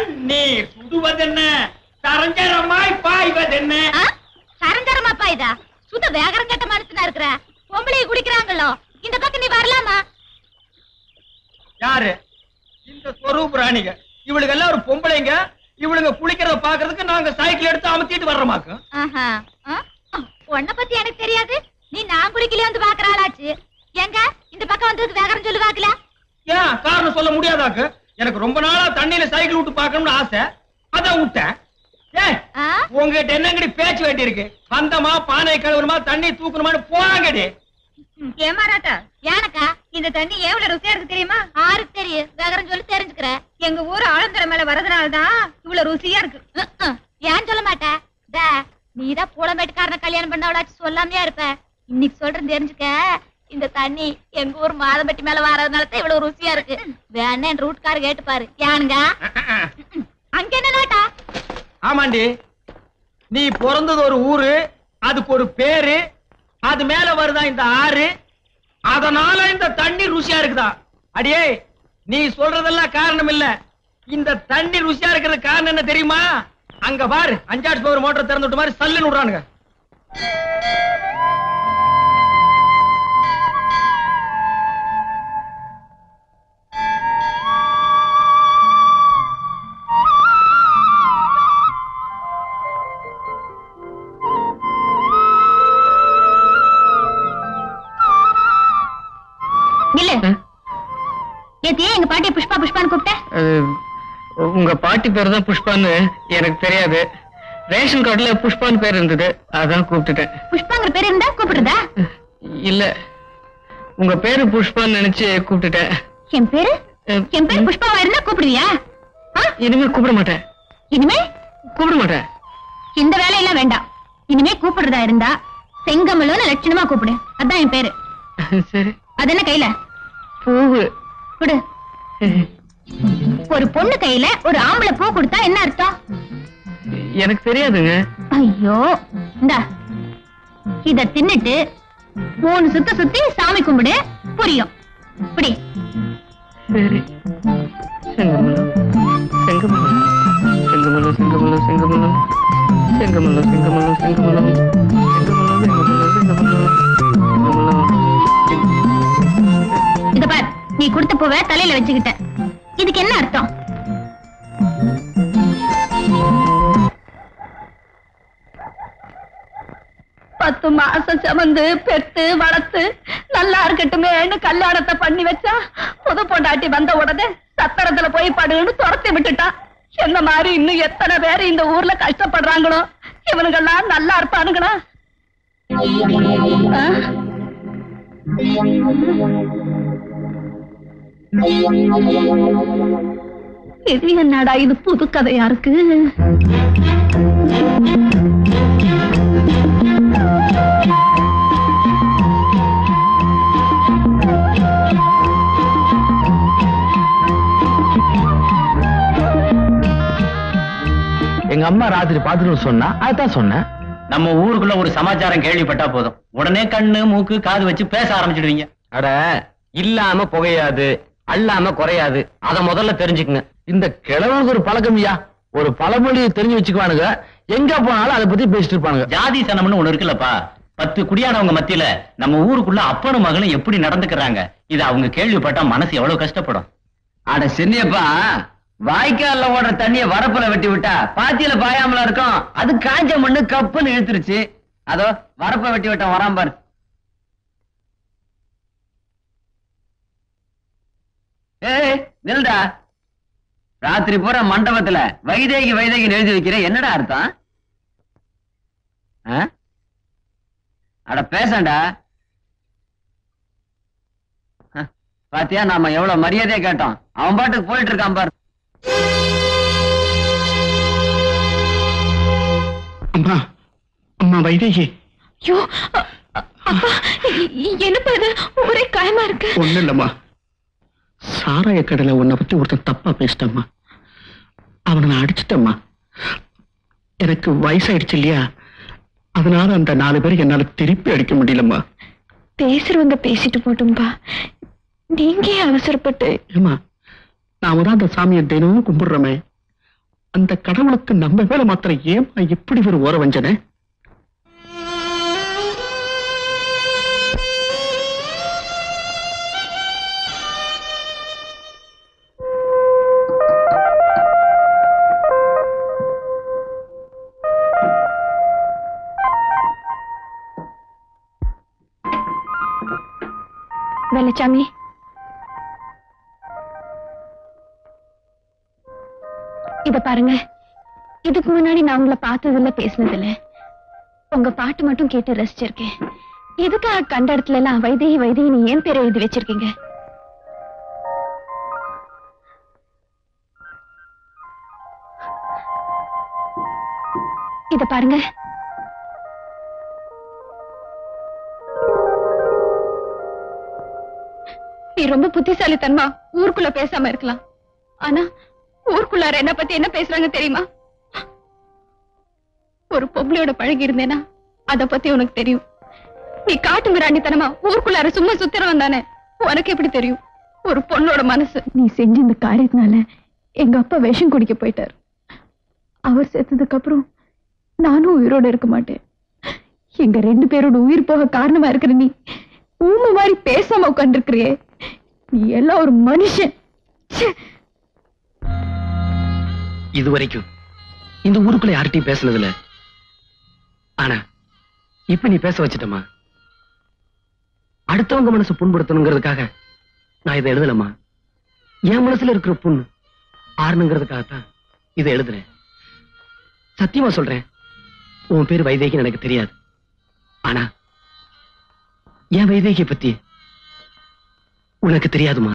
நீர் சுடுவதென்ன சரஞ்சரமாய் பாய்வதென்ன ஆ? சரஞ்சரமாப்பா இதா சுத்த வேகரம் கட்ட மனுஷனா இருக்கிற பொம்பளைய குடிக்கிறாங்களோ இந்த பக்கம் நீ வரலாமா யாரு இந்த ஸ்வரூப் ராணிங்க இவளுக்கு எல்லாம் ஒரு பொம்பளைங்க இவளுங்க குளிக்கிறத பாக்குறதுக்கு நாங்க சைக்கிள் எடுத்து அமர்த்திட்டு வர்றோமாக்கும் ஆஹா. ஆ? உன்னை பத்தி எனக்கு தெரியாது நீ நான் குளிக்கலையே வந்து பாக்குற ஆளாச்சு எங்க இந்த பக்கம் வந்ததுக்கு வேகரம் சொல்லு பாக்கல ஏன் காரணம் சொல்ல முடியாதாக்கு எனக்கு ரொம்ப நாளா தண்ணியில சைக்கிள் விட்டு பார்க்கணும்னு ஆசை அதான் விட்டேன் ஏய் ஆ? உங்ககிட்ட என்னங்கடி பேச்சு வேண்டி இருக்கு வந்தமா பானை கழுவுறமா தண்ணி தூக்கணுமான்னு போறாங்கடி ஏமாறாட்டா ஏனக்கா இந்த தண்ணி எவ்வளவு ருசியா இருக்கு தெரியுமா ஆருக்கு தெரியும் வேகரம் சொல்லி தெரிஞ்சுக்கிற எங்க ஊர் ஆழந்தர மேல வரதுனாலதான் இவ்வளவு ருசியா இருக்கு ஏன் சொல்ல மாட்ட டா நீதான் புலம்பேட்டுக்காரன கல்யாணம் பண்ணவளாச்சு சொல்லாமையா இருப்ப இன்னைக்கு சொல்றேன் தெரிஞ்சுக்க இந்த தண்ணி எங்க ஊர் மாதம்பட்டி மேல வரதுனால தான் இவ்வளவு ருசியா இருக்கு வேணா என் ரூட்கார கேட்டு பாரு ஏனுங்க அங்க என்ன நாட்டா ஆமாண்டி நீ பிறந்தது ஒரு ஊரு அதுக்கு ஒரு பேரு அது மேல வருதா இந்த ஆறு அதனால இந்த தண்ணி ருசியா இருக்குதா அடியே நீ சொல்றதெல்லாம் காரணம் இல்ல இந்த தண்ணி ருசியா இருக்கிறது காரணம் என்ன தெரியுமா அங்க பாரு அஞ்சாடு பவர் மோட்டர் திறந்து விட்ட மாதிரி சல்லுன்னு விடுறானுங்க இல்ல நேத்தியே எங்க பாட்டிய புஷ்பா புஷ்பான்னு கூப்பிட்ட உங்க பாட்டி பேர் தான் புஷ்பான்னு எனக்கு தெரியாது ரேஷன் கார்டுல புஷ்பான்னு பேர் இருந்தது அதான் கூப்பிட்டுட்டேன் புஷ்பாங்கிற பேர் இருந்தா கூப்பிடுறதா இல்ல உங்க பேரு புஷ்பான்னு நினைச்சு கூப்பிட்டுட்டேன் என் பேரு அஹ், என் பேர் புஷ்பாவா இருந்தா கூப்பிடுவியா ஆ? இனிமே கூப்பிட மாட்டேன் இனிமே கூப்பிட மாட்டேன் இந்த வேலையெல்லாம் வேண்டாம் இனிமே கூப்பிடுறதா இருந்தா செங்கமலன்னு லட்சணமா கூப்பிடு அதான் என் பேரு சரி அது என்ன கையில பூவு கொடு ஒரு பொண்ணு கையில ஒரு ஆம்பளை பூ கொடுத்தா என்ன அர்த்தம் எனக்கு தெரியாதுங்க ஐயோ இந்தா இத தின்னுட்டு மூணு சுத்த சுத்தி சாமி கும்பிடு புரியும் இப்படி சரி செங்கமலம் செங்கமலம் செங்கமலம் செங்கமலம் செங்கமலம் செங்கமலம் செங்கமலம் செங்கமலம் செங்கமலம் செங்கமலம் செங்கமலம் செங்கமலம் இத பார் நீ கொடுத்த பூவை தலையில வச்சுக்கிட்ட இதுக்கு என்ன அர்த்தம் பத்து மாசம் சுமந்து பெத்து வளர்த்து நல்லா இருக்கட்டுமேன்னு கல்யாணத்தை பண்ணி வச்சா புது பொண்டாட்டி வந்த உடனே சத்திரத்துல போய் படுன்னு துரத்தி விட்டுட்டான் என்ன மாதிரி இன்னும் எத்தனை பேர் இந்த ஊர்ல கஷ்டப்படுறாங்களோ இவனுங்கெல்லாம் நல்லா இருப்பானுங்களா ஆ? இது என்னடா இது புது கதையா இருக்கு எங்க அம்மா ராத்திரி பாத்துட்டு சொன்னா அதுதான் சொன்னேன் நம்ம ஊருக்குள்ள ஒரு சமாச்சாரம் கேள்விப்பட்டா போதும் உடனே கண்ணு மூக்கு காது வச்சு பேச ஆரம்பிச்சிடுவீங்க அட இல்லாம புகையாது அல்லாம குறையாது அத முதல்ல தெரிஞ்சுக்குங்க இந்த கிழவனுக்கு ஒரு பழக்கம்யா ஒரு பழமொழி தெரிஞ்சு வச்சுக்குவானுங்க எங்க போனாலும் அதை பத்தி பேசிட்டு இருப்பானுங்க ஜாதி சனம்னு ஒண்ணு இருக்குல்லப்பா பத்து குடியானவங்க மத்தியில நம்ம ஊருக்குள்ள அப்பனும் மகனும் எப்படி நடந்துக்கிறாங்க இது அவங்க கேள்விப்பட்டா மனசு எவ்வளவு கஷ்டப்படும் அட சென்னியப்பா வாய்க்கால்ல ஓடுற தண்ணிய வரப்புல வெட்டி விட்டா பாத்தியில பாயாமல இருக்கும் அது காஞ்ச மண்ணு கப்புன்னு இழுத்துருச்சு அதோ வரப்ப வெட்டி விட்டான் வரான் பாரு ஏய் நில்டா ராத்திரி பூரா மண்டபத்துல வைதேகி வைதேகி எழுதி வைக்கிற என்னடா அர்த்தம் ஆ? அட பேசண்டா அஹ், பாத்தியா நாம எவ்வளவு மரியாதையா கேட்டோம் அவன் பாட்டுக்கு போயிட்டு இருக்கான் பாரு அம்மா அம்மா வைதேகி ஐயோ அ- அ- அப்பா இ- இ- என்னப்பா இது ஒரே காயமா இருக்கு ஒண்ணு இல்லம்மா சாராய கடலை உன்னை பத்தி ஒருத்தன் தப்பா பேசிட்டம்மா அவனை நான் அடிச்சிட்டம்மா எனக்கு வயசாயிடுச்சு இல்லையா அதனால அந்த நாலு பேருக்கு என்னால திருப்பி அடிக்க முடியலம்மா பேசுறவங்க பேசிட்டு போட்டும்பா நீங்க ஏன் அவசரப்பட்டு ஏமா நாம தான் அந்த சாமியை தினமும் கும்பிடுறோமே அந்த கடவுளுக்கு நம்ம மேல மாத்திரம் ஏமா இப்படி ஒரு ஓர வஞ்சனை வெள்ளச்சாமி இத பாருங்க இதுக்கு முன்னாடி நான் உங்களை பார்த்ததில்ல பேசினதில்ல உங்க பாட்டு மட்டும் கேட்டு ரசிச்சிருக்கேன் எதுக்காக கண்ட இடத்துல எல்லாம் வைதேகி வைதேகி ஏன் பேரை எழுதி வச்சிருக்கீங்க இத பாருங்க நீ ரொம்ப புத்திசாலித்தனமா ஊருக்குள்ள பேசாம இருக்கலாம் ஆனா ஊருக்குள்ளார என்ன பத்தி என்ன பேசுறாங்க தெரியுமா ஒரு பொம்பளையோட பழகி இருந்தேனா அத பத்தி உனக்கு தெரியும் நீ காட்டு மிராண்டித்தனமா ஊருக்குள்ளார சும்மா சுத்திரவன் தானே உனக்கு எப்படி தெரியும் ஒரு பொண்ணோட மனசு நீ செஞ்ச இந்த காரியத்தினால எங்க அப்பா விஷம் குடிக்க போயிட்டார் அவர் செத்ததுக்கு அப்புறம் நானும் உயிரோட இருக்க மாட்டேன் எங்க ரெண்டு பேரோட உயிர் போக காரணமா இருக்கிற நீ ஊமை மாதிரி பேசாம உட்காந்துருக்கிறியே நீ எல்லாம் ஒரு மனுஷன் ச்சே. இது வரைக்கும் இந்த ஊருக்குள்ள யார்கிட்டயும் பேசுனது இல்ல ஆனா இப்ப நீ பேச வச்சிட்டமா அடுத்தவங்க மனசு புண்படுத்தணுங்கிறதுக்காக நான் இதை எழுதலம்மா என் மனசுல இருக்கிற புண்ணு ஆறணுங்கிறதுக்காகத்தான் இதை எழுதுறேன் சத்தியமா சொல்றேன் உன் பேர் வைதேகின்னு எனக்கு தெரியாது ஆனா என் வைதேகியை பத்தி உனக்கு தெரியாதுமா